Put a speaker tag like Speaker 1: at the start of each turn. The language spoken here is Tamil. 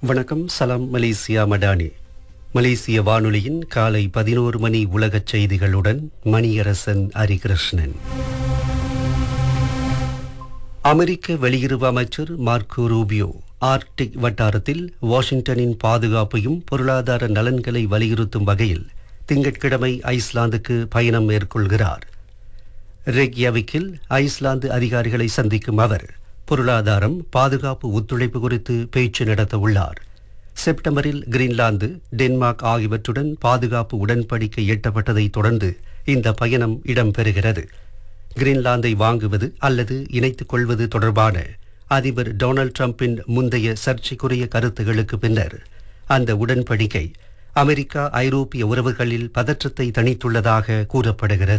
Speaker 1: வணக்கம் சலாம் மலேசியா மடானி மலேசிய வானொலியின் காலை பதினோரு மணி உலகச் செய்திகளுடன் மணியரசன் ஹரிகிருஷ்ணன் அமெரிக்க வெளியுறவு அமைச்சர் மார்க்கோ ரூபியோ ஆர்டிக் வட்டாரத்தில் வாஷிங்டனின் பாதுகாப்பையும் பொருளாதார நலன்களை வலியுறுத்தும் வகையில் திங்கட்கிழமை ஐஸ்லாந்துக்கு பயணம் மேற்கொள்கிறார் ரெக்யாவிக்கில் ஐஸ்லாந்து அதிகாரிகளை சந்திக்கும் அவர் பொருளாதாரம் பாதுகாப்பு ஒத்துழைப்பு குறித்து பேச்சு நடத்த உள்ளார் செப்டம்பரில் கிரீன்லாந்து டென்மார்க் ஆகியவற்றுடன் பாதுகாப்பு உடன்படிக்கை எட்டப்பட்டதை தொடர்ந்து இந்த பயணம் இடம்பெறுகிறது கிரீன்லாந்தை வாங்குவது அல்லது இணைத்துக் கொள்வது தொடர்பான அதிபர் டொனால்ட் ட்ரம்பின் முந்தைய சர்ச்சைக்குரிய கருத்துகளுக்கு பின்னர் அந்த உடன்படிக்கை அமெரிக்கா ஐரோப்பிய உறவுகளில் பதற்றத்தை தணித்துள்ளதாக கூறப்படுகிறது